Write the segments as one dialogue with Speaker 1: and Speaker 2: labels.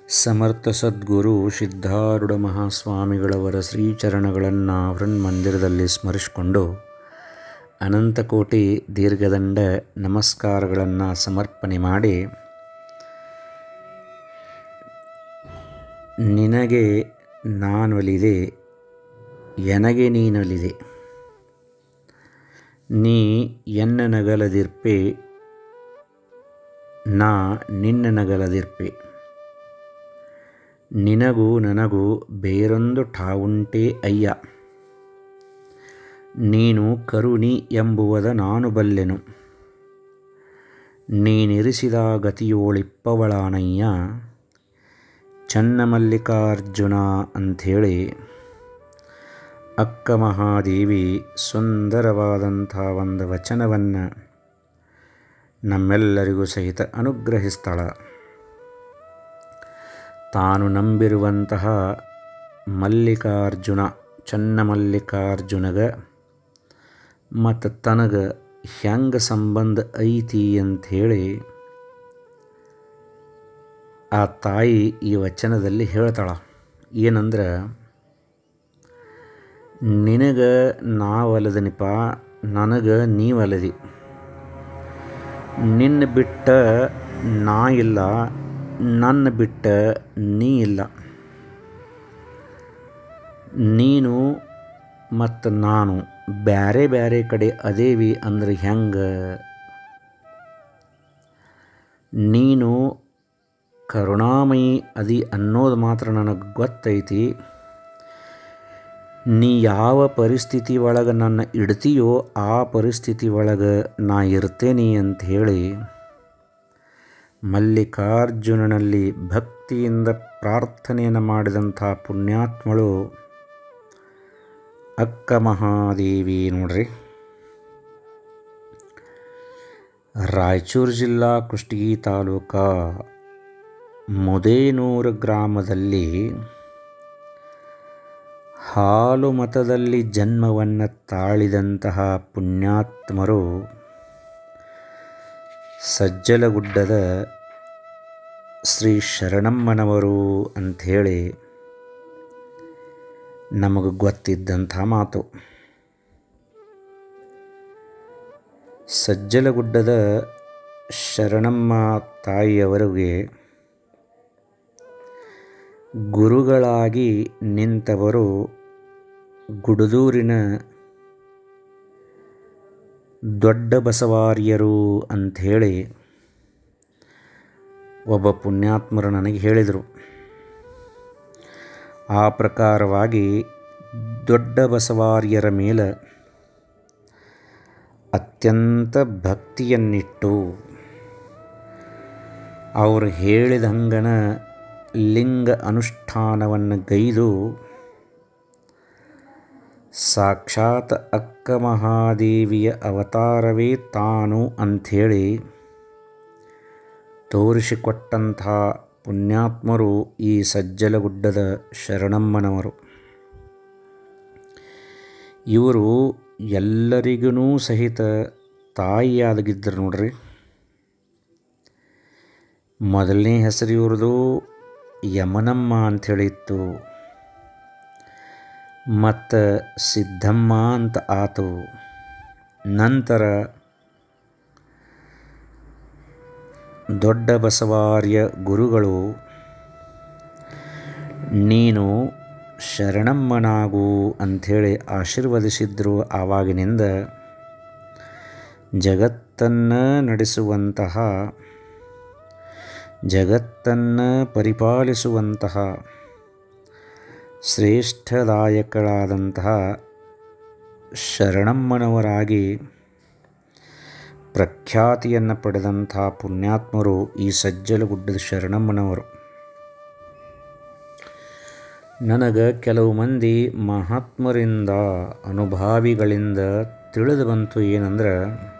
Speaker 1: ಸಮರ್ಥ ಸದ್ಗುರು ಸಿದ್ಧಾರೂಢ ಮಹಾಸ್ವಾಮಿಗಳವರ ಶ್ರೀಚರಣಗಳನ್ನು ಮಂದಿರದಲ್ಲಿ ಸ್ಮರಿಸಿಕೊಂಡು ಅನಂತಕೋಟಿ ದೀರ್ಘದಂಡ ನಮಸ್ಕಾರಗಳನ್ನು ಸಮರ್ಪಣೆ ಮಾಡಿ ನಿನಗೆ ನಾನೊಲಿದೆ ಎನಗೆ ನೀನೊಲಿದೆ ನೀ ಎನ್ನ ನಗಲದಿರ್ಪೆ ನಾ ನಿನ್ನ ನಗಲದಿರ್ಪೆ ನಿನಗೂ ನನಗೂ ಬೇರೊಂದು ಠಾವುಂಟೇ ಅಯ್ಯ ನೀನು ಕರುಣಿ ಎಂಬುವದ ನಾನು ಬಲ್ಲೆನು ನೀನಿರಿಸಿದ ಗತಿಯೋಳಿಪ್ಪವಳಾನಯ್ಯ ಚನ್ನಮಲ್ಲಿಕಾರ್ಜುನ ಅಂಥೇಳಿ ಅಕ್ಕ ಮಹಾದೇವಿ ಸುಂದರವಾದಂಥ ಒಂದು ವಚನವನ್ನು ನಮ್ಮೆಲ್ಲರಿಗೂ ಸಹಿತ ಅನುಗ್ರಹಿಸ್ತಾಳ ತಾನು ನಂಬಿರುವಂತಹ ಮಲ್ಲಿಕಾರ್ಜುನ ಚನ್ನಮಲ್ಲಿಕಾರ್ಜುನಗ ಮತ್ತು ತನಗೆ ಹೆಂಗೆ ಸಂಬಂಧ ಐತಿ ಅಂಥೇಳಿ ಆ ತಾಯಿ ಈ ವಚನದಲ್ಲಿ ಹೇಳ್ತಾಳ ಏನಂದ್ರೆ ನಿನಗೆ ನಾವಲದನಿಪ ನನಗೆ ನೀವಲದಿ ನಿನ್ನ ಬಿಟ್ಟ ನಾ ಇಲ್ಲ ನನ್ನ ಬಿಟ್ಟ ನೀ ಇಲ್ಲ ನೀನು ಮತ್ತು ನಾನು ಬ್ಯಾರೆ ಬ್ಯಾರೆ ಕಡೆ ಅದೇವಿ ಅಂದ್ರೆ ಹೆಂಗೆ ನೀನು ಕರುಣಾಮಯಿ ಅದಿ ಅನ್ನೋದು ಮಾತ್ರ ನನಗೆ ಗೊತ್ತೈತಿ ನೀ ಯಾವ ಪರಿಸ್ಥಿತಿ ಒಳಗೆ ನನ್ನ ಇಡ್ತೀಯೋ ಆ ಪರಿಸ್ಥಿತಿ ಒಳಗೆ ನಾ ಇರ್ತೇನೆ ಅಂತ ಹೇಳಿ ಮಲ್ಲಿಕಾರ್ಜುನನಲ್ಲಿ ಭಕ್ತಿಯಿಂದ ಪ್ರಾರ್ಥನೆಯನ್ನು ಮಾಡಿದಂಥ ಪುಣ್ಯಾತ್ಮಳು ಅಕ್ಕ ಮಹಾದೇವಿ ನೋಡ್ರಿ ರಾಯಚೂರು ಜಿಲ್ಲಾ ಕುಷ್ಟಗಿ ತಾಲೂಕ ಮುದೇನೂರು ಗ್ರಾಮದಲ್ಲಿ ಹಾಲು ಮತದಲ್ಲಿ ಜನ್ಮವನ್ನು ತಾಳಿದಂತಹ ಪುಣ್ಯಾತ್ಮರು ಸಜ್ಜಲಗುಡ್ಡದ ಶ್ರೀ ಶರಣಮ್ಮನವರು ಅಂಥೇಳಿ ನಮಗೆ ಗೊತ್ತಿದ್ದಂಥ ಮಾತು ಸಜ್ಜಲಗುಡ್ಡದ ಶರಣಮ್ಮ ತಾಯಿಯವರಿಗೆ ಗುರುಗಳಾಗಿ ನಿಂತವರು ಗುಡದೂರಿನ ದೊಡ್ಡ ಬಸವಾರ್ಯರು ಅಂಥೇಳಿ ಒಬ್ಬ ಪುಣ್ಯಾತ್ಮರು ನನಗೆ ಹೇಳಿದರು ಆ ಪ್ರಕಾರವಾಗಿ ದೊಡ್ಡ ಬಸವಾರ್ಯರ ಮೇಲೆ ಅತ್ಯಂತ ಭಕ್ತಿಯನ್ನಿಟ್ಟು ಅವರು ಹೇಳಿದಂಗನ ಲಿಂಗ ಅನುಷ್ಠಾನವನ್ನು ಗೈದು ಸಾಕ್ಷಾತ್ ಅಕ್ಕ ಮಹಾದೇವಿಯ ಅವತಾರವೇ ತಾನು ಅಂಥೇಳಿ ತೋರಿಸಿಕೊಟ್ಟಂಥ ಪುಣ್ಯಾತ್ಮರು ಈ ಸಜ್ಜಲಗುಡ್ಡದ ಶರಣಮ್ಮನವರು ಇವರು ಎಲ್ಲರಿಗೂ ಸಹಿತ ತಾಯಿಯಾದಗಿದ್ದರು ನೋಡ್ರಿ ಮೊದಲನೇ ಹೆಸರು ಇವ್ರದು ಯಮನಮ್ಮ ಅಂಥೇಳಿತ್ತು ಮತ್ತು ಸಿದ್ಧಮ್ಮ ಅಂತ ಆತು ನಂತರ ದೊಡ್ಡ ಬಸವಾರ್ಯ ಗುರುಗಳು ನೀನು ಶರಣಮ್ಮನಾಗು ಅಂಥೇಳಿ ಆಶೀರ್ವದಿಸಿದ್ರು ಆವಾಗಿನಿಂದ ಜಗತ್ತನ್ನು ನಡೆಸುವಂತಹ ಜಗತ್ತನ್ನು ಪರಿಪಾಲಿಸುವಂತಹ ಶ್ರೇಷ್ಠದಾಯಕಳಾದಂತಹ ಶರಣಮ್ಮನವರಾಗಿ ಪ್ರಖ್ಯಾತಿಯನ್ನು ಪಡೆದಂಥ ಪುಣ್ಯಾತ್ಮರು ಈ ಸಜ್ಜಲಗುಡ್ಡದ ಶರಣಮ್ಮನವರು ನನಗೆ ಕೆಲವು ಮಂದಿ ಮಹಾತ್ಮರಿಂದ ಅನುಭಾವಿಗಳಿಂದ ತಿಳಿದು ಬಂತು ಏನಂದ್ರೆ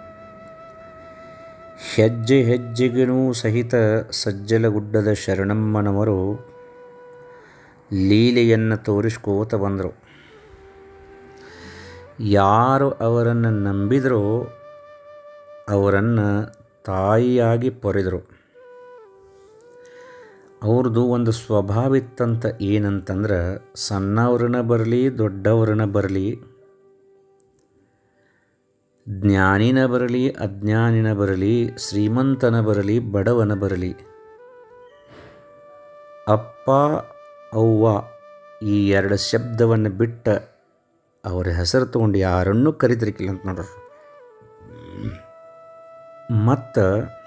Speaker 1: ಹೆಜ್ಜೆ ಹೆಜ್ಜೆಗೂ ಸಹಿತ ಸಜ್ಜಲಗುಡ್ಡದ ಶರಣಮ್ಮನವರು ಲೀಲೆಯನ್ನು ತೋರಿಸ್ಕೋತ ಬಂದರು ಯಾರು ಅವರನ್ನು ನಂಬಿದರೋ ಅವರನ್ನು ತಾಯಿಯಾಗಿ ಪೊರೆದರು ಅವ್ರದ್ದು ಒಂದು ಸ್ವಭಾವ ಇತ್ತಂತ ಏನಂತಂದ್ರೆ ಸಣ್ಣವ್ರನ್ನ ಬರಲಿ ದೊಡ್ಡವ್ರನ್ನ ಬರಲಿ ಜ್ಞಾನಿನ ಬರಲಿ ಅಜ್ಞಾನಿನ ಬರಲಿ ಶ್ರೀಮಂತನ ಬರಲಿ ಬಡವನ ಬರಲಿ ಅಪ್ಪ ಅವ್ವ ಈ ಎರಡು ಶಬ್ದವನ್ನು ಬಿಟ್ಟ ಅವರ ಹೆಸರು ತೊಗೊಂಡು ಯಾರನ್ನೂ ಕರಿತಿರ್ಕಿಲ್ಲ ಅಂತ ನೋಡ್ರಿ ಮತ್ತು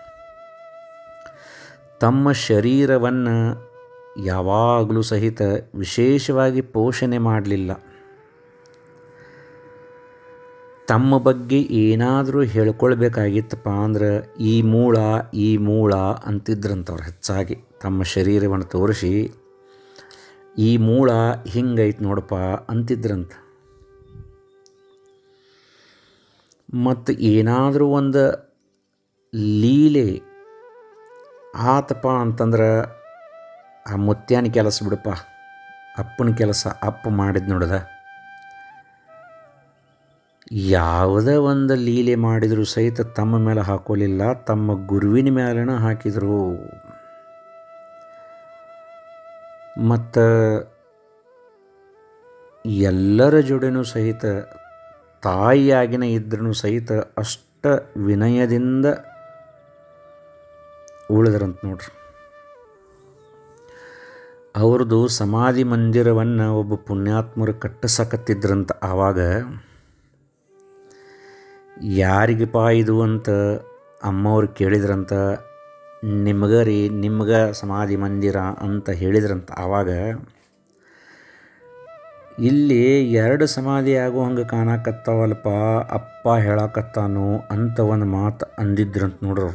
Speaker 1: ತಮ್ಮ ಶರೀರವನ್ನು ಯಾವಾಗಲೂ ಸಹಿತ ವಿಶೇಷವಾಗಿ ಪೋಷಣೆ ಮಾಡಲಿಲ್ಲ ತಮ್ಮ ಬಗ್ಗೆ ಏನಾದರೂ ಹೇಳ್ಕೊಳ್ಬೇಕಾಗಿತ್ತಪ್ಪ ಅಂದ್ರೆ ಈ ಮೂಳ ಈ ಮೂಳ ಅಂತಿದ್ರಂತವ್ರು ಹೆಚ್ಚಾಗಿ ತಮ್ಮ ಶರೀರವನ್ನು ತೋರಿಸಿ ಈ ಮೂಳ ಹಿಂಗೈತೆ ನೋಡಪ್ಪ ಅಂತಿದ್ರಂತ ಮತ್ತು ಏನಾದರೂ ಒಂದು ಲೀಲೆ ಆತಪ್ಪ ಅಂತಂದ್ರೆ ಆ ಮುತ್ಯಾನ ಕೆಲಸ ಬಿಡಪ್ಪ ಅಪ್ಪನ ಕೆಲಸ ಅಪ್ಪ ಮಾಡಿದ್ ನೋಡದ ಯಾವುದೇ ಒಂದು ಲೀಲೆ ಮಾಡಿದರೂ ಸಹಿತ ತಮ್ಮ ಮೇಲೆ ಹಾಕೋಲಿಲ್ಲ ತಮ್ಮ ಗುರುವಿನ ಮೇಲನ ಹಾಕಿದರು ಮತ್ತು ಎಲ್ಲರ ಜೋಡಿನೂ ಸಹಿತ ತಾಯಿಯಾಗಿನ ಇದ್ರೂ ಸಹಿತ ಅಷ್ಟ ವಿನಯದಿಂದ ಉಳಿದ್ರಂತ ನೋಡ್ರಿ ಅವ್ರದ್ದು ಸಮಾಧಿ ಮಂದಿರವನ್ನು ಒಬ್ಬ ಪುಣ್ಯಾತ್ಮರು ಕಟ್ಟಿಸಕತ್ತಿದ್ರಂತ ಆವಾಗ ಯಾರಿಗಪ್ಪ ಇದು ಅಂತ ಅಮ್ಮವ್ರು ಕೇಳಿದ್ರಂತ ನಿಮ್ಗೆ ರೀ ನಿಮ್ಗೆ ಸಮಾಧಿ ಮಂದಿರ ಅಂತ ಹೇಳಿದ್ರಂತ ಆವಾಗ ಇಲ್ಲಿ ಎರಡು ಸಮಾಧಿ ಆಗೋ ಹಂಗೆ ಕಾಣಕತ್ತಾವಲ್ಪ ಅಪ್ಪ ಹೇಳಕತ್ತಾನು ಅಂತ ಒಂದು ಮಾತು ಅಂದಿದ್ರಂತ ನೋಡ್ರು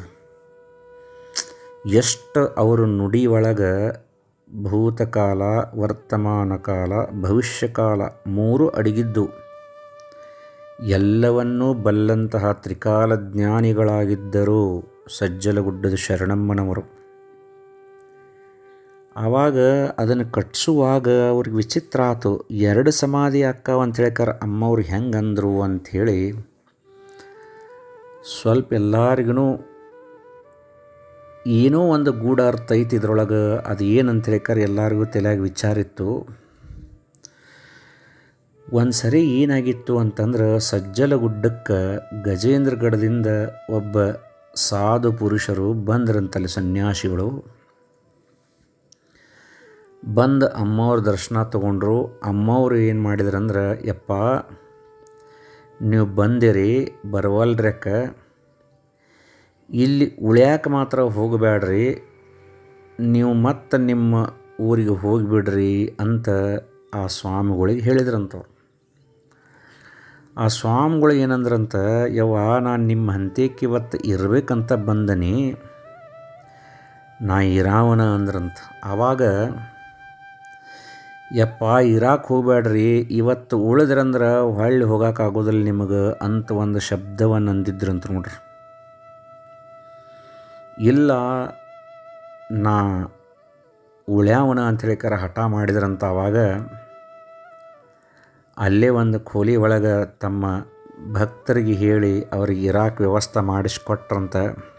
Speaker 1: ಎಷ್ಟು ಅವರು ನುಡಿ ಒಳಗೆ ಭೂತಕಾಲ ವರ್ತಮಾನ ಕಾಲ ಭವಿಷ್ಯಕಾಲ ಮೂರು ಅಡಗಿದ್ದು ಎಲ್ಲವನ್ನೂ ಬಲ್ಲಂತಹ ತ್ರಿಕಾಲ ಜ್ಞಾನಿಗಳಾಗಿದ್ದರು ಸಜ್ಜಲಗುಡ್ಡದ ಶರಣಮ್ಮನವರು ಆವಾಗ ಅದನ್ನು ಕಟ್ಸುವಾಗ ಅವ್ರಿಗೆ ವಿಚಿತ್ರ ಆತು ಎರಡು ಸಮಾಧಿ ಅಕ್ಕಾವ ಅಂತ ಹೇಳ್ಕಾರ ಅಮ್ಮವ್ರು ಹೆಂಗೆ ಅಂದರು ಅಂಥೇಳಿ ಸ್ವಲ್ಪ ಎಲ್ಲರಿಗೂ ಏನೋ ಒಂದು ಗೂಢ ಅರ್ಥ ಐತಿ ಇದ್ರೊಳಗೆ ಅದು ಏನಂತ ಹೇಳ್ಕಾರ ಎಲ್ಲರಿಗೂ ತಲೆಯಾಗ ವಿಚಾರ ಇತ್ತು ಒಂದು ಸರಿ ಏನಾಗಿತ್ತು ಅಂತಂದ್ರೆ ಸಜ್ಜಲಗುಡ್ಡಕ್ಕೆ ಗಜೇಂದ್ರಗಢದಿಂದ ಒಬ್ಬ ಸಾಧು ಪುರುಷರು ಬಂದ್ರಂತಲ್ಲಿ ಸನ್ಯಾಸಿಗಳು ಬಂದು ಅಮ್ಮವ್ರ ದರ್ಶನ ತಗೊಂಡ್ರು ಅಮ್ಮವ್ರು ಏನು ಮಾಡಿದ್ರಂದ್ರೆ ಯಪ್ಪ ನೀವು ಬಂದಿರಿ ಬರವಲ್ರಕ್ಕ ಇಲ್ಲಿ ಉಳ್ಯಾಕೆ ಮಾತ್ರ ಹೋಗಬೇಡ್ರಿ ನೀವು ಮತ್ತೆ ನಿಮ್ಮ ಊರಿಗೆ ಹೋಗಿಬಿಡ್ರಿ ಅಂತ ಆ ಸ್ವಾಮಿಗಳಿಗೆ ಹೇಳಿದ್ರಂತವ್ರು ಆ ಸ್ವಾಮಿಗಳು ಏನಂದ್ರಂತ ಯವ್ವ ನಾನು ನಿಮ್ಮ ಹಂತಕ್ಕೆ ಇವತ್ತು ಇರಬೇಕಂತ ಬಂದನಿ ನಾ ಇರಾವನ ಅಂದ್ರಂತ ಆವಾಗ ಯಪ್ಪ ಇರಾಕ್ ಹೋಗ್ಬೇಡ್ರಿ ಇವತ್ತು ಉಳಿದ್ರಂದ್ರೆ ಹೊಳ್ಳಿ ಹೋಗೋಕ್ಕಾಗೋದಿಲ್ಲ ನಿಮಗೆ ಅಂತ ಒಂದು ಶಬ್ದವನ್ನು ಅಂದಿದ್ರಂತ ನೋಡ್ರಿ ಇಲ್ಲ ನಾ ಉಳ್ಯಾವನ ಅಂತ ಹೇಳಿಕರ ಹಠ ಮಾಡಿದ್ರಂತ ಆವಾಗ ಅಲ್ಲೇ ಒಂದು ಖೋಲಿ ಒಳಗೆ ತಮ್ಮ ಭಕ್ತರಿಗೆ ಹೇಳಿ ಅವ್ರಿಗೆ ಇರಾಕ್ ವ್ಯವಸ್ಥೆ ಮಾಡಿಸ್ಕೊಟ್ರಂತ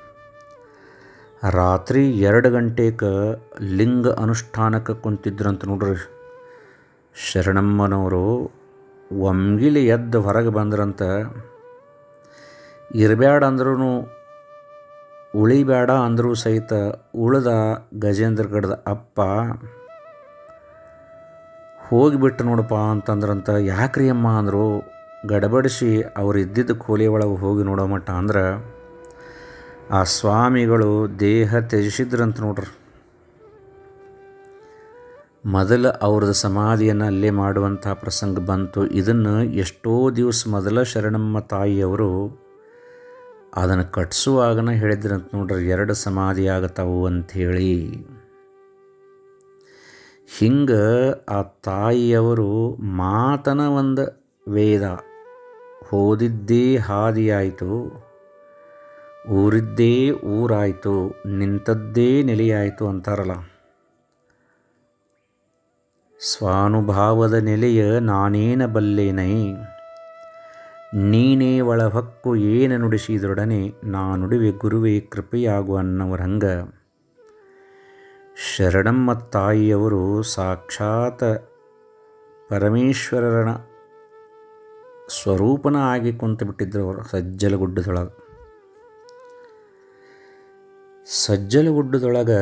Speaker 1: ರಾತ್ರಿ ಎರಡು ಗಂಟೆಗೆ ಲಿಂಗ ಅನುಷ್ಠಾನಕ್ಕೆ ಕುಂತಿದ್ರಂತ ನೋಡ್ರಿ ಶರಣಮ್ಮನವರು ಒಮ್ಗಿಲಿ ಎದ್ದು ಹೊರಗೆ ಬಂದ್ರಂತ ಇರಬೇಡ ಅಂದ್ರೂ ಉಳಿಬೇಡ ಅಂದರೂ ಸಹಿತ ಉಳಿದ ಗಜೇಂದ್ರಗಢದ ಅಪ್ಪ ಹೋಗಿಬಿಟ್ಟು ನೋಡಪ್ಪ ಅಂತಂದ್ರಂತ ಯಾಕ್ರಿ ಅಮ್ಮ ಅಂದರು ಗಡಬಡಿಸಿ ಅವ್ರು ಇದ್ದಿದ್ದ ಕೋಲಿ ಒಳಗೆ ಹೋಗಿ ನೋಡೋ ಮಟ್ಟ ಅಂದ್ರೆ ಆ ಸ್ವಾಮಿಗಳು ದೇಹ ತ್ಯಜಿಸಿದ್ರಂತ ನೋಡ್ರಿ ಮೊದಲ ಅವ್ರದ್ದು ಸಮಾಧಿಯನ್ನು ಅಲ್ಲೇ ಮಾಡುವಂಥ ಪ್ರಸಂಗ ಬಂತು ಇದನ್ನು ಎಷ್ಟೋ ದಿವಸ ಮೊದಲ ಶರಣಮ್ಮ ತಾಯಿಯವರು ಅದನ್ನು ಕಟ್ಸುವಾಗನ ಹೇಳಿದ್ರಂತ ನೋಡ್ರಿ ಎರಡು ಸಮಾಧಿ ಆಗತ್ತಾವು ಅಂಥೇಳಿ ಹಿಂಗೆ ಆ ತಾಯಿಯವರು ಮಾತನ ಒಂದು ವೇದ ಹೋದಿದ್ದೇ ಹಾದಿಯಾಯಿತು ಊರಿದ್ದೇ ಊರಾಯಿತು ನಿಂತದ್ದೇ ನೆಲೆಯಾಯಿತು ಅಂತಾರಲ್ಲ ಸ್ವಾನುಭಾವದ ನೆಲೆಯ ನಾನೇನ ಬಲ್ಲೇನೈ ನೀನೇ ಒಳಹಕ್ಕು ಏನ ನುಡಿಸಿದೊಡನೆ ನಾ ನುಡಿವೆ ಗುರುವೇ ಕೃಪೆಯಾಗು ಅನ್ನವರ ಹಂಗ ಶರಣಮ್ಮ ತಾಯಿಯವರು ಸಾಕ್ಷಾತ್ ಪರಮೇಶ್ವರನ ಸ್ವರೂಪನ ಆಗಿ ಕುಂತು ಬಿಟ್ಟಿದ್ರು ಅವರು ಸಜ್ಜಲಗುಡ್ಡದೊಳಗೆ ಸಜ್ಜಲಗುಡ್ಡದೊಳಗೆ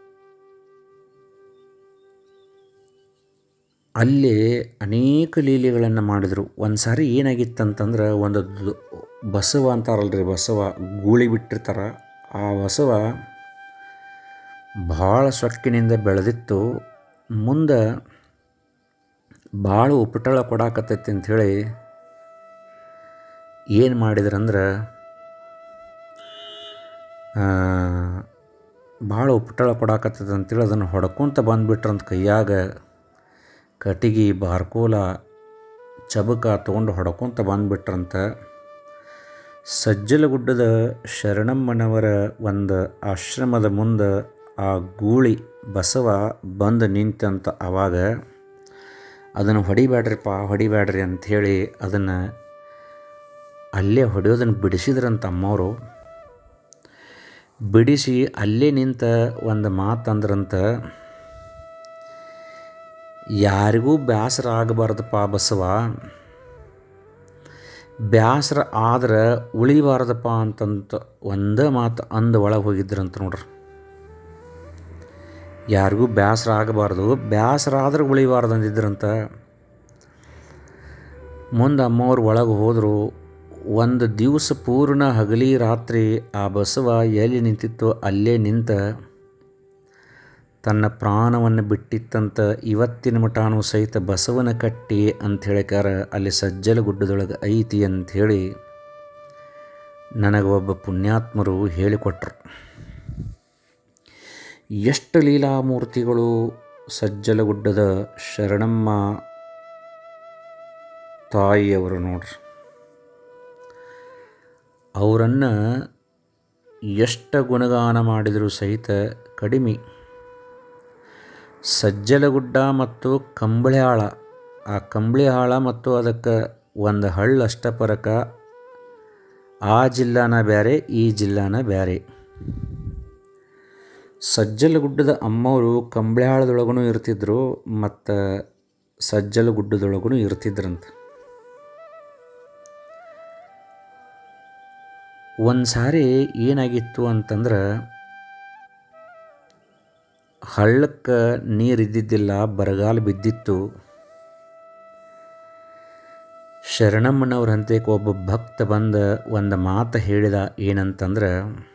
Speaker 1: ಅಲ್ಲಿ ಅನೇಕ ಲೀಲೆಗಳನ್ನು ಮಾಡಿದರು ಒಂದು ಸಾರಿ ಏನಾಗಿತ್ತಂತಂದ್ರೆ ಒಂದು ದ್- ಬಸವ ಅಂತಾರಲ್ರಿ ಬಸವ ಗೂಳಿ ಬಿಟ್ಟಿರ್ತಾರ ಆ ಬಸವ ಭಾಳ ಸೊಕ್ಕಿನಿಂದ ಬೆಳೆದಿತ್ತು ಮುಂದೆ ಭಾಳ ಉಪಟಳ ಕೊಡಾಕತ್ತೈತಿ ಅಂಥೇಳಿ ಏನು ಮಾಡಿದ್ರಂದ್ರೆ ಭಾಳ ಉಪಟಳ ಕೊಡಾಕತ್ತೈತೆ ಅಂತೇಳಿ ಅದನ್ನು ಹೊಡ್ಕೊತ ಬಂದುಬಿಟ್ರಂತ ಕೈಯಾಗ ಕಟಿಗೆ ಬಾರ್ಕೋಲ ಚಬಕ ತೊಗೊಂಡು ಹೊಡ್ಕೊತ ಬಂದುಬಿಟ್ರಂತ ಸಜ್ಜಲಗುಡ್ಡದ ಶರಣಮ್ಮನವರ ಒಂದು ಆಶ್ರಮದ ಮುಂದೆ ಆ ಗೂಳಿ ಬಸವ ಬಂದು ನಿಂತಂತ ಆವಾಗ ಅದನ್ನು ಹೊಡಿಬ್ಯಾಡ್ರಿಪ್ಪ ಹೊಡಿಬ್ಯಾಡ್ರಿ ಅಂಥೇಳಿ ಅದನ್ನು ಅಲ್ಲೇ ಹೊಡೆಯೋದನ್ನು ಬಿಡಿಸಿದ್ರಂತ ಅಮ್ಮವರು ಬಿಡಿಸಿ ಅಲ್ಲೇ ನಿಂತ ಒಂದು ಮಾತಂದ್ರಂತ ಯಾರಿಗೂ ಬೇಸರ ಆಗಬಾರ್ದಪ್ಪ ಬಸವ ಬೇಸರ ಆದ್ರೆ ಉಳಿಬಾರ್ದಪ್ಪ ಅಂತಂತ ಒಂದೇ ಮಾತು ಅಂದ ಒಳಗೆ ಹೋಗಿದ್ರಂತ ನೋಡ್ರಿ ಯಾರಿಗೂ ಬೇಸರ ಆಗಬಾರ್ದು ಬೇಸರ ಆದ್ರೆ ಉಳಿಬಾರ್ದು ಅಂದಿದ್ರಂತ ಮುಂದೆ ಅಮ್ಮವ್ರು ಒಳಗೆ ಹೋದರು ಒಂದು ದಿವಸ ಪೂರ್ಣ ಹಗಲಿ ರಾತ್ರಿ ಆ ಬಸವ ಎಲ್ಲಿ ನಿಂತಿತ್ತು ಅಲ್ಲೇ ನಿಂತ ತನ್ನ ಪ್ರಾಣವನ್ನು ಬಿಟ್ಟಿತ್ತಂತ ಇವತ್ತಿನ ಮಟಾನು ಸಹಿತ ಬಸವನ ಕಟ್ಟಿ ಅಂತ ಹೇಳಿಕಾರ ಅಲ್ಲಿ ಸಜ್ಜಲ ಗುಡ್ಡದೊಳಗೆ ಐತಿ ಅಂಥೇಳಿ ನನಗೆ ಒಬ್ಬ ಪುಣ್ಯಾತ್ಮರು ಹೇಳಿಕೊಟ್ರು ಎಷ್ಟು ಲೀಲಾಮೂರ್ತಿಗಳು ಸಜ್ಜಲಗುಡ್ಡದ ಶರಣಮ್ಮ ತಾಯಿಯವರು ನೋಡ್ರಿ ಅವರನ್ನು ಎಷ್ಟು ಗುಣಗಾನ ಮಾಡಿದರೂ ಸಹಿತ ಕಡಿಮೆ ಸಜ್ಜಲಗುಡ್ಡ ಮತ್ತು ಕಂಬಳಿಯಾಳ ಆ ಕಂಬಳಿಯಾಳ ಮತ್ತು ಅದಕ್ಕೆ ಒಂದು ಹಳ್ಳ ಅಷ್ಟಪರಕ ಆ ಜಿಲ್ಲಾನ ಬೇರೆ ಈ ಜಿಲ್ಲಾನ ಬೇರೆ ಸಜ್ಜಲಗುಡ್ಡದ ಅಮ್ಮವರು ಕಂಬಳಿಯಾಳದೊಳಗೂ ಇರ್ತಿದ್ರು ಮತ್ತು ಸಜ್ಜಲಗುಡ್ಡದೊಳಗೂ ಇರ್ತಿದ್ರಂತ ಒಂದು ಸಾರಿ ಏನಾಗಿತ್ತು ಅಂತಂದ್ರೆ ಹಳ್ಳಕ್ಕೆ ನೀರು ಇದ್ದಿದ್ದಿಲ್ಲ ಬರಗಾಲ ಬಿದ್ದಿತ್ತು ಶರಣಮ್ಮನವ್ರ ಹಂತಕ್ಕೆ ಒಬ್ಬ ಭಕ್ತ ಬಂದ ಒಂದು ಮಾತು ಹೇಳಿದ ಏನಂತಂದ್ರೆ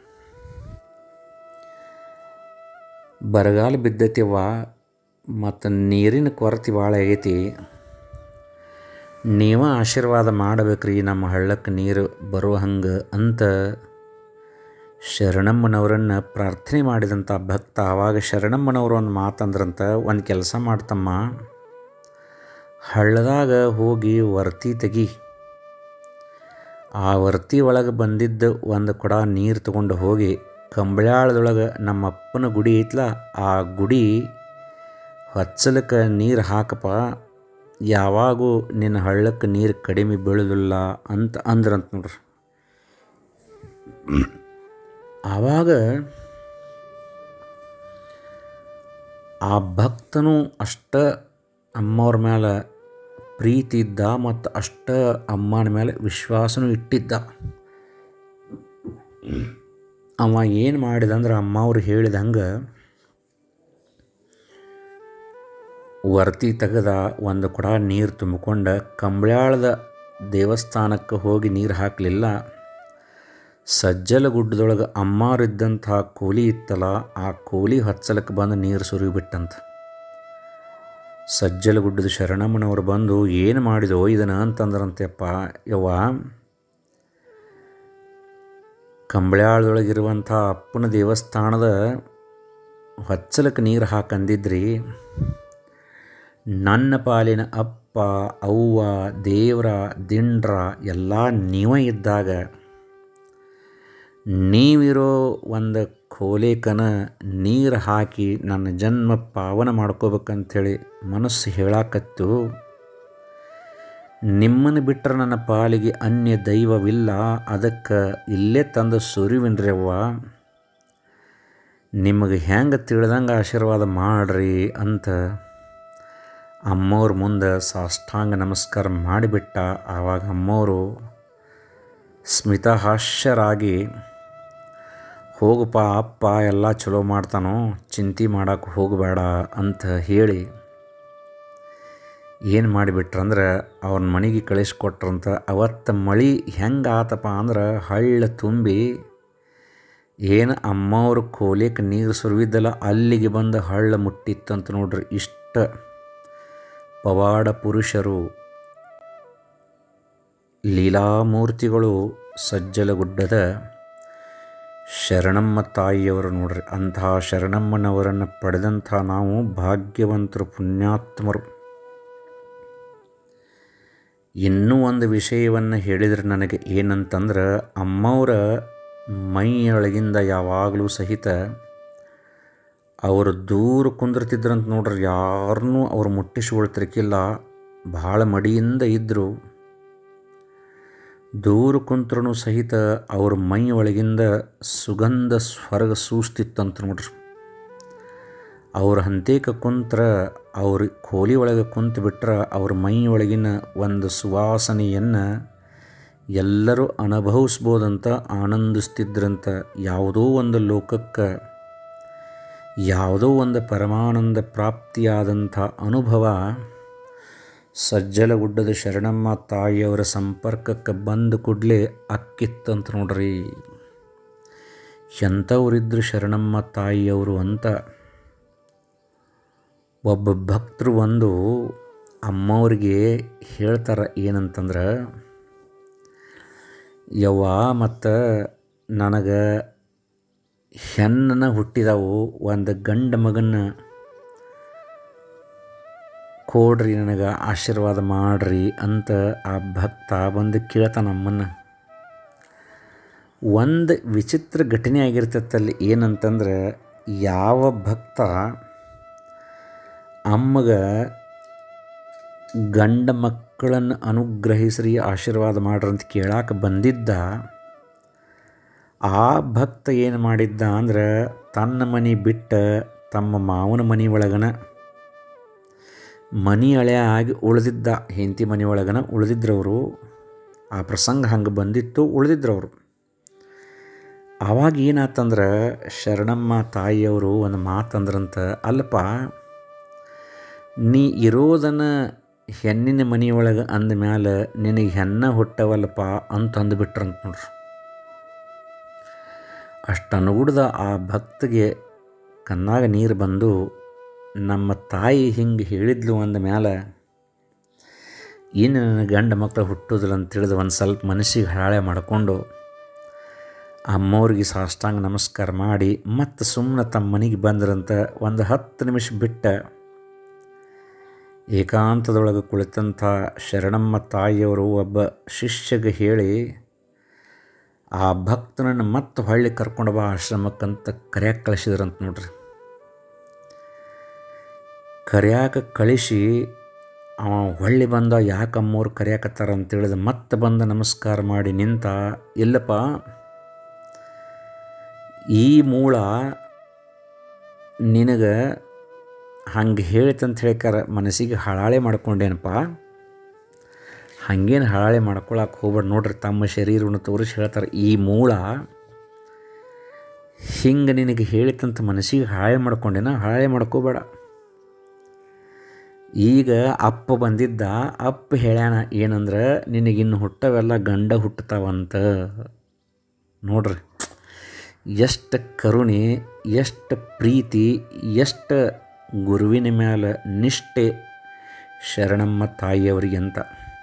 Speaker 1: ಬರಗಾಲ ಬಿದ್ದೈತಿವ್ವ ಮತ್ತು ನೀರಿನ ಕೊರತೆ ಭಾಳ ಆಗೈತಿ ನೀವ ಆಶೀರ್ವಾದ ಮಾಡಬೇಕ್ರಿ ನಮ್ಮ ಹಳ್ಳಕ್ಕೆ ನೀರು ಬರೋ ಹಂಗೆ ಅಂತ ಶರಣಮ್ಮನವರನ್ನು ಪ್ರಾರ್ಥನೆ ಮಾಡಿದಂಥ ಭಕ್ತ ಆವಾಗ ಶರಣಮ್ಮನವರು ಒಂದು ಮಾತಂದ್ರಂತ ಒಂದು ಕೆಲಸ ಮಾಡ್ತಮ್ಮ ಹಳ್ಳದಾಗ ಹೋಗಿ ವರ್ತಿ ತೆಗಿ ಆ ವರ್ತಿ ಒಳಗೆ ಬಂದಿದ್ದ ಒಂದು ಕೊಡ ನೀರು ತಗೊಂಡು ಹೋಗಿ ಕಂಬಳ್ಯಾಳದೊಳಗೆ ನಮ್ಮ ಅಪ್ಪನ ಗುಡಿ ಐತ್ಲ ಆ ಗುಡಿ ಹೊಚ್ಚಲಕ್ಕೆ ನೀರು ಹಾಕಪ್ಪ ಯಾವಾಗೂ ನಿನ್ನ ಹಳ್ಳಕ್ಕೆ ನೀರು ಕಡಿಮೆ ಬೀಳೋದಿಲ್ಲ ಅಂತ ಅಂದ್ರಂತ ನೋಡ್ರಿ ಆವಾಗ ಆ ಭಕ್ತನು ಅಷ್ಟ ಅಮ್ಮವ್ರ ಮೇಲೆ ಪ್ರೀತಿ ಇದ್ದ ಮತ್ತು ಅಷ್ಟ ಅಮ್ಮನ ಮೇಲೆ ವಿಶ್ವಾಸನೂ ಇಟ್ಟಿದ್ದ ಅವ ಏನು ಮಾಡಿದ ಅಂದ್ರೆ ಅಮ್ಮ ಅವ್ರು ಹೇಳಿದಂಗೆ ವರ್ತಿ ತೆಗೆದ ಒಂದು ಕೊಡ ನೀರು ತುಂಬಿಕೊಂಡ ಕಂಬಳ್ಯಾಳದ ದೇವಸ್ಥಾನಕ್ಕೆ ಹೋಗಿ ನೀರು ಹಾಕಲಿಲ್ಲ ಸಜ್ಜಲಗುಡ್ಡದೊಳಗೆ ಅಮ್ಮಾರಿದ್ದಂಥ ಕೋಲಿ ಇತ್ತಲ್ಲ ಆ ಕೋಲಿ ಹಚ್ಚಲಕ್ಕೆ ಬಂದು ನೀರು ಸುರಿಬಿಟ್ಟಂತ ಸಜ್ಜಲಗುಡ್ಡದ ಶರಣಮ್ಮನವರು ಬಂದು ಏನು ಮಾಡಿದೋ ಇದನ್ನು ಅಂತಂದ್ರಂತೆಪ್ಪ ಯವ್ವ ಕಂಬಳ್ಯಾಳದೊಳಗಿರುವಂಥ ಅಪ್ಪನ ದೇವಸ್ಥಾನದ ಹೊಚ್ಚಲಕ್ಕೆ ನೀರು ಹಾಕಂದಿದ್ರಿ ನನ್ನ ಪಾಲಿನ ಅಪ್ಪ ಅವ್ವ ದೇವರ ದಿಂಡ್ರ ಎಲ್ಲ ನೀವೇ ಇದ್ದಾಗ ನೀವಿರೋ ಒಂದು ಕೋಲೇಕನ ನೀರು ಹಾಕಿ ನನ್ನ ಜನ್ಮ ಪಾವನ ಮಾಡ್ಕೋಬೇಕಂಥೇಳಿ ಮನಸ್ಸು ಹೇಳಾಕತ್ತು ನಿಮ್ಮನ್ನು ಬಿಟ್ಟರೆ ನನ್ನ ಪಾಲಿಗೆ ಅನ್ಯ ದೈವವಿಲ್ಲ ಅದಕ್ಕೆ ಇಲ್ಲೇ ತಂದು ಸುರಿವಿನ್ರವ್ವ ನಿಮಗೆ ಹೆಂಗೆ ತಿಳಿದಂಗೆ ಆಶೀರ್ವಾದ ಮಾಡ್ರಿ ಅಂತ ಅಮ್ಮವ್ರ ಮುಂದೆ ಸಾಷ್ಟಾಂಗ ನಮಸ್ಕಾರ ಮಾಡಿಬಿಟ್ಟ ಆವಾಗ ಅಮ್ಮವರು ಸ್ಮಿತಹಾಸ್ಯರಾಗಿ ಹೋಗಪ್ಪ ಅಪ್ಪ ಎಲ್ಲ ಚಲೋ ಮಾಡ್ತಾನೋ ಚಿಂತೆ ಮಾಡೋಕೆ ಹೋಗಬೇಡ ಅಂತ ಹೇಳಿ ಏನು ಮಾಡಿಬಿಟ್ರಂದ್ರೆ ಅವ್ನ ಮನೆಗೆ ಕಳಿಸ್ಕೊಟ್ರಂತ ಅವತ್ತು ಮಳೆ ಹೆಂಗೆ ಆತಪ್ಪ ಅಂದ್ರೆ ಹಳ್ಳ ತುಂಬಿ ಏನು ಅಮ್ಮವ್ರ ಕೋಲಿಕ್ಕೆ ನೀರು ಸುರಿವಿದ್ದಲ್ಲ ಅಲ್ಲಿಗೆ ಬಂದು ಹಳ್ಳ ಮುಟ್ಟಿತ್ತಂತ ನೋಡ್ರಿ ಇಷ್ಟ ಪವಾಡ ಪುರುಷರು ಲೀಲಾಮೂರ್ತಿಗಳು ಸಜ್ಜಲಗುಡ್ಡದ ಶರಣಮ್ಮ ತಾಯಿಯವರು ನೋಡ್ರಿ ಅಂತಹ ಶರಣಮ್ಮನವರನ್ನು ಪಡೆದಂಥ ನಾವು ಭಾಗ್ಯವಂತರು ಪುಣ್ಯಾತ್ಮರು ಇನ್ನೂ ಒಂದು ವಿಷಯವನ್ನು ಹೇಳಿದ್ರೆ ನನಗೆ ಏನಂತಂದ್ರೆ ಅಮ್ಮವರ ಮೈಯೊಳಗಿಂದ ಯಾವಾಗಲೂ ಸಹಿತ ಅವರು ದೂರ ಕುಂದಿರ್ತಿದ್ರಂತ ನೋಡ್ರಿ ಯಾರನ್ನೂ ಅವ್ರು ಮುಟ್ಟಿಸ್ಕೊಳ್ತಿರ್ಕಿಲ್ಲ ಭಾಳ ಮಡಿಯಿಂದ ಇದ್ದರು ದೂರ ಕುಂತ್ರೂ ಸಹಿತ ಅವ್ರ ಮೈ ಒಳಗಿಂದ ಸುಗಂಧ ಸ್ವರ್ಗ ಸೂಸ್ತಿತ್ತಂತ ನೋಡ್ರಿ ಅವ್ರ ಹಂತೇಕ ಕುಂತ್ರ ಅವ್ರ ಕೋಲಿ ಒಳಗೆ ಕುಂತು ಬಿಟ್ರೆ ಅವ್ರ ಮೈ ಒಳಗಿನ ಒಂದು ಸುವಾಸನೆಯನ್ನು ಎಲ್ಲರೂ ಅನುಭವಿಸ್ಬೋದಂತ ಆನಂದಿಸ್ತಿದ್ರಂತ ಯಾವುದೋ ಒಂದು ಲೋಕಕ್ಕೆ ಯಾವುದೋ ಒಂದು ಪರಮಾನಂದ ಪ್ರಾಪ್ತಿಯಾದಂಥ ಅನುಭವ ಸಜ್ಜಲಗುಡ್ಡದ ಶರಣಮ್ಮ ತಾಯಿಯವರ ಸಂಪರ್ಕಕ್ಕೆ ಬಂದ ಕೂಡಲೇ ಅಕ್ಕಿತ್ತಂತ ನೋಡ್ರಿ ಎಂಥವರಿದ್ರು ಶರಣಮ್ಮ ತಾಯಿಯವರು ಅಂತ ಒಬ್ಬ ಭಕ್ತರು ಒಂದು ಅಮ್ಮವ್ರಿಗೆ ಹೇಳ್ತಾರೆ ಏನಂತಂದ್ರೆ ಯವ್ವ ಮತ್ತು ನನಗೆ ಹೆಣ್ಣನ ಹುಟ್ಟಿದವು ಒಂದು ಗಂಡ ಮಗನ ಕೊಡ್ರಿ ನನಗೆ ಆಶೀರ್ವಾದ ಮಾಡ್ರಿ ಅಂತ ಆ ಭಕ್ತ ಬಂದು ಕೇಳ್ತಾನ ಅಮ್ಮನ್ನ ಒಂದು ವಿಚಿತ್ರ ಘಟನೆ ಆಗಿರ್ತೈತಲ್ಲಿ ಏನಂತಂದ್ರೆ ಯಾವ ಭಕ್ತ ಅಮ್ಮಗ ಗಂಡ ಮಕ್ಕಳನ್ನು ಅನುಗ್ರಹಿಸ್ರಿ ಆಶೀರ್ವಾದ ಮಾಡ್ರಿ ಅಂತ ಕೇಳಾಕ ಬಂದಿದ್ದ ಆ ಭಕ್ತ ಏನು ಮಾಡಿದ್ದ ಅಂದ್ರೆ ತನ್ನ ಮನೆ ಬಿಟ್ಟು ತಮ್ಮ ಮಾವನ ಮನೆ ಒಳಗನ ಮನಿ ಹಳೆ ಆಗಿ ಉಳಿದಿದ್ದ ಹೆಂಡತಿ ಮನೆ ಒಳಗನ ಉಳಿದಿದ್ರವರು ಆ ಪ್ರಸಂಗ ಹಂಗೆ ಬಂದಿತ್ತು ಉಳಿದಿದ್ರವರು ಆವಾಗ ಏನಾತಂದ್ರೆ ಶರಣಮ್ಮ ತಾಯಿಯವರು ಒಂದು ಮಾತಂದ್ರಂತ ಅಲ್ಲಪ್ಪ ನೀ ಇರೋದನ್ನು ಹೆಣ್ಣಿನ ಮನೆಯೊಳಗೆ ಅಂದ ಮ್ಯಾಲೆ ನಿನಗೆ ಹೆಣ್ಣ ಹುಟ್ಟವಲ್ಲಪ್ಪ ಅಂತ ಅಂದುಬಿಟ್ರಂತ ನೋಡ್ರಿ ಅಷ್ಟು ಅನುಗುಡ್ದ ಆ ಭಕ್ತಿಗೆ ಕಣ್ಣಾಗ ನೀರು ಬಂದು ನಮ್ಮ ತಾಯಿ ಹಿಂಗೆ ಹೇಳಿದ್ಲು ಅಂದ ಮ್ಯಾಲೆ ಇನ್ನು ನನ್ನ ಗಂಡ ಮಕ್ಕಳು ಹುಟ್ಟೋದಿಲ್ಲ ಅಂತ ತಿಳಿದು ಒಂದು ಸ್ವಲ್ಪ ಮನಸ್ಸಿಗೆ ಹಾಳೆ ಮಾಡಿಕೊಂಡು ಅಮ್ಮವ್ರಿಗೆ ಸಾಷ್ಟಾಂಗ ನಮಸ್ಕಾರ ಮಾಡಿ ಮತ್ತು ಸುಮ್ಮನೆ ತಮ್ಮ ಮನೆಗೆ ಬಂದ್ರಂತ ಒಂದು ಹತ್ತು ನಿಮಿಷ ಬಿಟ್ಟ ಏಕಾಂತದೊಳಗೆ ಕುಳಿತಂಥ ಶರಣಮ್ಮ ತಾಯಿಯವರು ಒಬ್ಬ ಶಿಷ್ಯಗೆ ಹೇಳಿ ಆ ಭಕ್ತನನ್ನು ಮತ್ತೆ ಹೊಳ್ಳಿ ಕರ್ಕೊಂಡು ಬಾ ಆಶ್ರಮಕ್ಕಂತ ಕರ್ಯಾಕೆ ಕಳಿಸಿದ್ರಂತ ನೋಡ್ರಿ ಕರ್ಯಾಕ ಕಳಿಸಿ ಅವ ಹೊಳ್ಳಿ ಬಂದ ಯಾಕೆ ಅಮ್ಮವ್ರು ಕರ್ಯಾಕತ್ತಾರ ಅಂತೇಳಿದ ಮತ್ತೆ ಬಂದ ನಮಸ್ಕಾರ ಮಾಡಿ ನಿಂತ ಇಲ್ಲಪ್ಪ ಈ ಮೂಳ ನಿನಗೆ ಹಂಗೆ ಹೇಳಿತಂತ ಹೇಳ್ಕಾರ ಮನಸ್ಸಿಗೆ ಹಳಾಳೆ ಮಾಡ್ಕೊಂಡೇನಪ್ಪ ಹಂಗೇನು ಹಳಾಳೆ ಮಾಡ್ಕೊಳಕ್ಕೆ ಹೋಗ್ಬೇಡ ನೋಡ್ರಿ ತಮ್ಮ ಶರೀರವನ್ನು ತೋರಿಸಿ ಹೇಳ್ತಾರೆ ಈ ಮೂಳ ಹಿಂಗೆ ನಿನಗೆ ಹೇಳಿತಂತ ಮನಸ್ಸಿಗೆ ಹಾಳೆ ಮಾಡ್ಕೊಂಡೇನ ಹಾಳೆ ಮಾಡ್ಕೋಬೇಡ ಈಗ ಅಪ್ಪ ಬಂದಿದ್ದ ಅಪ್ಪ ಹೇಳ್ಯಾನ ಏನಂದ್ರೆ ನಿನಗಿನ್ನು ಹುಟ್ಟವೆಲ್ಲ ಗಂಡ ಹುಟ್ಟತಾವಂತ ನೋಡ್ರಿ ಎಷ್ಟು ಕರುಣೆ ಎಷ್ಟು ಪ್ರೀತಿ ಎಷ್ಟು ಗುರುವಿನ ಮೇಲೆ ನಿಷ್ಠೆ ಶರಣಮ್ಮ ತಾಯಿಯವರಿಗೆ ಅಂತ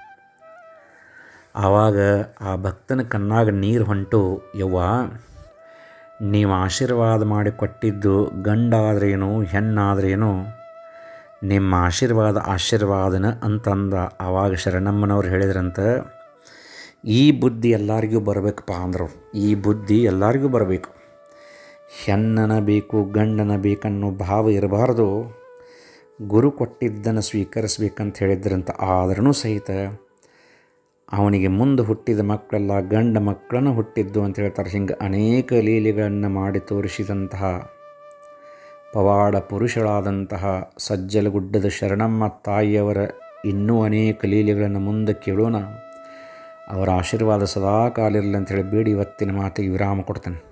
Speaker 1: ಆವಾಗ ಆ ಭಕ್ತನ ಕಣ್ಣಾಗ ನೀರು ಹೊಂಟು ಯವ್ವ ನೀವು ಆಶೀರ್ವಾದ ಮಾಡಿ ಕೊಟ್ಟಿದ್ದು ಗಂಡಾದ್ರೇನು ಹೆಣ್ಣಾದ್ರೇನು ನಿಮ್ಮ ಆಶೀರ್ವಾದ ಆಶೀರ್ವಾದನ ಅಂತಂದ ಆವಾಗ ಶರಣಮ್ಮನವ್ರು ಹೇಳಿದ್ರಂತ ಈ ಬುದ್ಧಿ ಎಲ್ಲರಿಗೂ ಬರಬೇಕಪ್ಪ ಅಂದರು ಈ ಬುದ್ಧಿ ಎಲ್ಲರಿಗೂ ಬರಬೇಕು ಹೆಣ್ಣನ ಬೇಕು ಗಂಡನ ಬೇಕನ್ನೋ ಭಾವ ಇರಬಾರ್ದು ಗುರು ಕೊಟ್ಟಿದ್ದನ್ನು ಸ್ವೀಕರಿಸ್ಬೇಕಂತ ಹೇಳಿದ್ರಂತ ಆದ್ರೂ ಸಹಿತ ಅವನಿಗೆ ಮುಂದೆ ಹುಟ್ಟಿದ ಮಕ್ಕಳೆಲ್ಲ ಗಂಡ ಮಕ್ಕಳನ್ನು ಹುಟ್ಟಿದ್ದು ಅಂತ ಹೇಳ್ತಾರೆ ಹಿಂಗೆ ಅನೇಕ ಲೀಲೆಗಳನ್ನು ಮಾಡಿ ತೋರಿಸಿದಂತಹ ಪವಾಡ ಪುರುಷಳಾದಂತಹ ಸಜ್ಜಲಗುಡ್ಡದ ಶರಣಮ್ಮ ತಾಯಿಯವರ ಇನ್ನೂ ಅನೇಕ ಲೀಲೆಗಳನ್ನು ಮುಂದೆ ಕೇಳೋಣ ಅವರ ಆಶೀರ್ವಾದ ಸದಾ ಕಾಲಿರಲಿ ಅಂತೇಳಿ ಬೇಡಿ ಇವತ್ತಿನ ಮಾತಿಗೆ ವಿರಾಮ ಕೊಡ್ತೇನೆ